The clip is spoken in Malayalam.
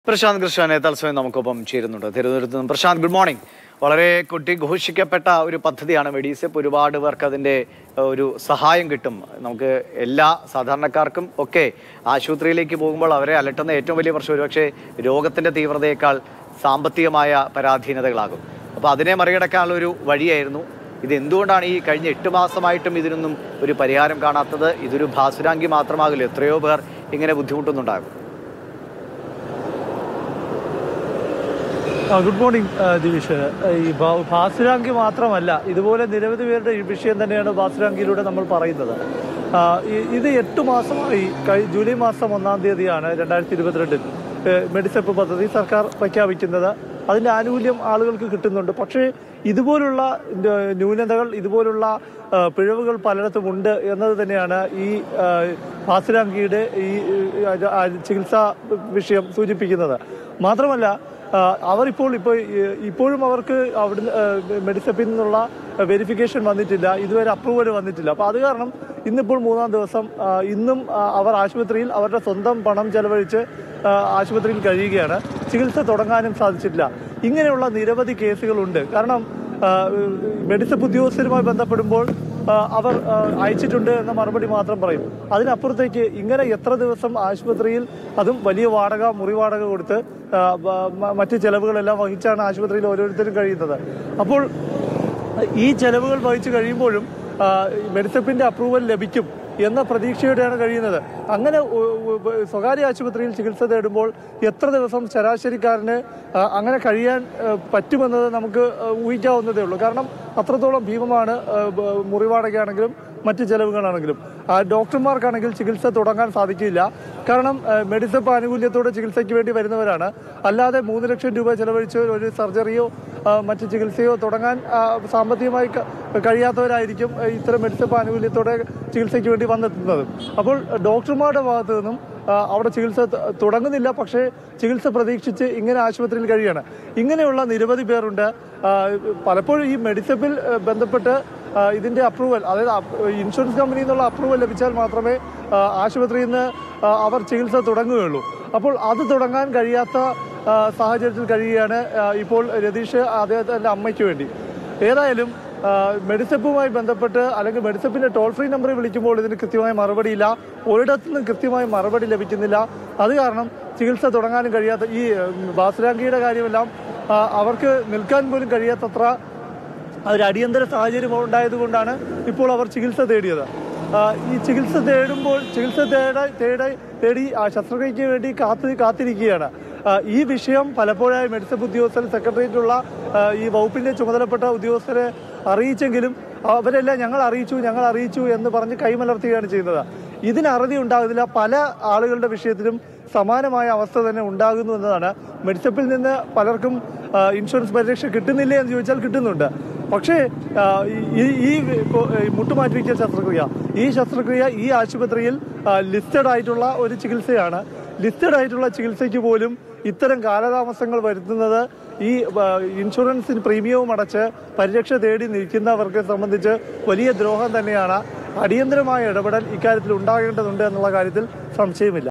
പ്രശാന്ത് കൃഷ്ണനെ തത്സമയം നമുക്കൊപ്പം ചേരുന്നുണ്ട് തിരുവനന്തപുരത്ത് നിന്നും പ്രശാന്ത് ഗുഡ് മോർണിംഗ് വളരെ കുട്ടി ഘോഷിക്കപ്പെട്ട ഒരു പദ്ധതിയാണ് മെഡീസെപ്പ് ഒരുപാട് പേർക്ക് അതിൻ്റെ ഏഹ്, ഒരു സഹായം കിട്ടും നമുക്ക് എല്ലാ സാധാരണക്കാർക്കും ഒക്കെ ആശുപത്രിയിലേക്ക് പോകുമ്പോൾ അവരെ അലട്ടുന്ന ഏറ്റവും വലിയ പ്രശ്നം ഒരുപക്ഷെ രോഗത്തിൻ്റെ തീവ്രതയേക്കാൾ സാമ്പത്തികമായ പരാധീനതകളാകും അപ്പോൾ അതിനെ മറികടക്കാനുള്ള ഒരു വഴിയായിരുന്നു ഇത് എന്തുകൊണ്ടാണ് ഈ കഴിഞ്ഞ എട്ട് മാസമായിട്ടും ഇതിനൊന്നും ഒരു പരിഹാരം കാണാത്തത് ഇതൊരു ഭാസുരാങ്കി മാത്രമാകില്ല എത്രയോ പേർ ഇങ്ങനെ ബുദ്ധിമുട്ടുന്നുണ്ടാകും ആ, ഗുഡ് മോർണിംഗ് ആ, ദിവിഷ് ഈ ഭാ- ഭാസുരാങ്കി മാത്രമല്ല ഇതുപോലെ നിരവധി പേരുടെ ഈ വിഷയം തന്നെയാണ് ഭാസുരാങ്കിയിലൂടെ നമ്മൾ പറയുന്നത് ആ, ഈ- ഇത് എട്ട് മാസമായി കഴി- ജൂലൈ മാസം ഒന്നാം തീയതിയാണ് രണ്ടായിരത്തി ഇരുപത്തിരണ്ടിൽ മെഡിസെപ്പ് പദ്ധതി സർക്കാർ പ്രഖ്യാപിക്കുന്നത് അതിന്റെ ആനുകൂല്യം ആളുകൾക്ക് കിട്ടുന്നുണ്ട് പക്ഷേ ഇതുപോലുള്ള ന്യൂ- ന്യൂനതകൾ ഇതുപോലുള്ള ആ, പിഴവുകൾ പലയിടത്തും ഉണ്ട് എന്നത് തന്നെയാണ് ഈ ആ, ഭാസുരാങ്കിയുടെ ഈ ആ, ആ, ചികിത്സാ വിഷയം സൂചിപ്പിക്കുന്നത് മാത്രമല്ല ആ, അവരിപ്പോൾ ഇപ്പോൾ ഈ- ഇപ്പോഴും അവർക്ക് അവിടുന്ന് മെഡിസപ്പിൽ നിന്നുള്ള വെരിഫിക്കേഷൻ വന്നിട്ടില്ല ഇതുവരെ അപ്രൂവൽ വന്നിട്ടില്ല അപ്പോൾ അത് കാരണം ഇന്നിപ്പോൾ മൂന്നാം ദിവസം ആ, ഇന്നും ആ, അവർ ആശുപത്രിയിൽ അവരുടെ സ്വന്തം പണം ചെലവഴിച്ച് ആ, ആശുപത്രിയിൽ കഴിയുകയാണ് ചികിത്സ തുടങ്ങാനും സാധിച്ചിട്ടില്ല ഇങ്ങനെയുള്ള നിരവധി കേസുകളുണ്ട് കാരണം മെഡിസപ്പ് ഉദ്യോഗസ്ഥരുമായി ബന്ധപ്പെടുമ്പോൾ ആ, അവർ ആ, അയച്ചിട്ടുണ്ട് എന്ന മറുപടി മാത്രം പറയും അതിനപ്പുറത്തേക്ക് ഇങ്ങനെ എത്ര ദിവസം ആശുപത്രിയിൽ അതും വലിയ വാടക മുറി വാടക കൊടുത്ത് ആ, ബ- മ- മറ്റ് ചെലവുകളെല്ലാം വഹിച്ചാണ് ആശുപത്രിയിൽ ഓരോരുത്തരും കഴിയുന്നത് അപ്പോൾ ഈ ചെലവുകൾ വഹിച്ചു കഴിയുമ്പോഴും ആ, ഈ മെഡിസപ്പിന്റെ അപ്രൂവൽ ലഭിക്കും എന്ന പ്രതീക്ഷയോടെയാണ് കഴിയുന്നത് അങ്ങനെ ഉ- ഉ- സ്വകാര്യ ആശുപത്രിയിൽ ചികിത്സ തേടുമ്പോൾ എത്ര ദിവസം ശരാശരിക്കാരന് ആ, അങ്ങനെ കഴിയാൻ ആ, പറ്റുമെന്നത് നമുക്ക് ആ, ഊഹിക്കാവുന്നതേ ഉള്ളൂ കാരണം അത്രത്തോളം ഭീമമാണ് ആ, ബ- മുറിവാടകയാണെങ്കിലും മറ്റ് ചെലവുകളാണെങ്കിലും ആ, ഡോക്ടർമാർക്കാണെങ്കിൽ ചികിത്സ തുടങ്ങാൻ സാധിക്കില്ല കാരണം ആ, മെഡിസപ്പ് ആനുകൂല്യത്തോടെ ചികിത്സയ്ക്ക് വേണ്ടി വരുന്നവരാണ് അല്ലാതെ മൂന്ന് ലക്ഷം രൂപ ചെലവഴിച്ച് ഒരു സർജറിയോ ആ, മറ്റ് ചികിത്സയോ തുടങ്ങാൻ ആ, സാമ്പത്തികമായി ക- കഴിയാത്തവരായിരിക്കും ആ, ഇത്തരം മെഡിസപ്പ് ആനുകൂല്യത്തോടെ ചികിത്സയ്ക്ക് വേണ്ടി വന്നെത്തുന്നത് അപ്പോൾ ഡോക്ടർമാരുടെ ഭാഗത്തു നിന്നും ആ, അവിടെ ചികിത്സ ത- തുടങ്ങുന്നില്ല പക്ഷേ ചികിത്സ പ്രതീക്ഷിച്ച് ഇങ്ങനെ ആശുപത്രിയിൽ കഴിയാണ് ഇങ്ങനെയുള്ള നിരവധി പേരുണ്ട് ആ, പലപ്പോഴും ഈ മെഡിസപ്പിൽ ആ, ബന്ധപ്പെട്ട് ആ, ഇതിന്റെ അപ്രൂവൽ അതായത് അപ്- ഇൻഷുറൻസ് കമ്പനിയിൽ നിന്നുള്ള അപ്രൂവൽ ലഭിച്ചാൽ മാത്രമേ ആ, ആശുപത്രിയിൽ നിന്ന് ആ, അവർ ചികിത്സ തുടങ്ങുകയുള്ളൂ അപ്പോൾ അത് തുടങ്ങാൻ കഴിയാത്ത ആ, സാഹചര്യത്തിൽ കഴിയുകയാണ് ആ, ഇപ്പോൾ രതീഷ് അദ്ദേഹത്തിന്റെ അമ്മയ്ക്ക് വേണ്ടി ഏതായാലും ആ, മെഡിസപ്പുമായി ബന്ധപ്പെട്ട് അല്ലെങ്കിൽ മെഡിസപ്പിന്റെ ടോൾ ഫ്രീ നമ്പറിൽ വിളിക്കുമ്പോൾ ഇതിന് കൃത്യമായ മറുപടിയില്ല ഒരിടത്തു നിന്നും കൃത്യമായ മറുപടി ലഭിക്കുന്നില്ല അത് കാരണം ചികിത്സ തുടങ്ങാനും കഴിയാത്ത ഈ ഉം, ബാസുരാങ്കിയുടെ കാര്യമെല്ലാം ആ, അവർക്ക് നിൽക്കാൻ പോലും കഴിയാത്തത്ര ഒരു അടിയന്തര സാഹചര്യം ഉണ്ടായതുകൊണ്ടാണ് ഇപ്പോൾ അവർ ചികിത്സ തേടിയത് ആ, ഈ ചികിത്സ തേടുമ്പോൾ ചികിത്സ തേട തേട തേടി ആ ശസ്ത്രക്രിയയ്ക്ക് വേണ്ടി കാത്ത് കാത്തിരിക്കുകയാണ് ആ, ഈ വിഷയം പലപ്പോഴായി മെഡിസിൻ ഉദ്യോഗസ്ഥർ സെക്രട്ടേറിയറ്റിലുള്ള ആ, ഈ വകുപ്പിന്റെ ചുമതലപ്പെട്ട ഉദ്യോഗസ്ഥരെ അറിയിച്ചെങ്കിലും അവരെല്ലാം ഞങ്ങൾ അറിയിച്ചു ഞങ്ങൾ അറിയിച്ചു എന്ന് പറഞ്ഞ് കൈമലർത്തുകയാണ് ചെയ്യുന്നത് ഇതിന് അറുതി ഉണ്ടാകുന്നില്ല പല ആളുകളുടെ വിഷയത്തിലും സമാനമായ അവസ്ഥ തന്നെ ഉണ്ടാകുന്നു എന്നതാണ് മെഡിസപ്പിൽ നിന്ന് പലർക്കും ആ, ഇൻഷുറൻസ് പരിരക്ഷ കിട്ടുന്നില്ലേ എന്ന് ചോദിച്ചാൽ കിട്ടുന്നുണ്ട് പക്ഷേ ആ, ഈ ഈ ഇപ്പോ, ഈ മുട്ടുമാറ്റിവെക്കൽ ശസ്ത്രക്രിയ ഈ ശസ്ത്രക്രിയ ഈ ആശുപത്രിയിൽ ലിസ്റ്റഡ് ആയിട്ടുള്ള ഒരു ചികിത്സയാണ് ലിസ്റ്റഡ് ആയിട്ടുള്ള ചികിത്സയ്ക്ക് പോലും ഇത്തരം കാലതാമസങ്ങൾ വരുത്തുന്നത് ഈ ആ, ഇൻഷുറൻസിന് പ്രീമിയവും അടച്ച് പരിരക്ഷ തേടി നിൽക്കുന്നവർക്ക് സംബന്ധിച്ച് വലിയ ദ്രോഹം തന്നെയാണ് അടിയന്തരമായ ഇടപെടൽ ഇക്കാര്യത്തിൽ ഉണ്ടാകേണ്ടതുണ്ട് എന്നുള്ള കാര്യത്തിൽ സംശയമില്ല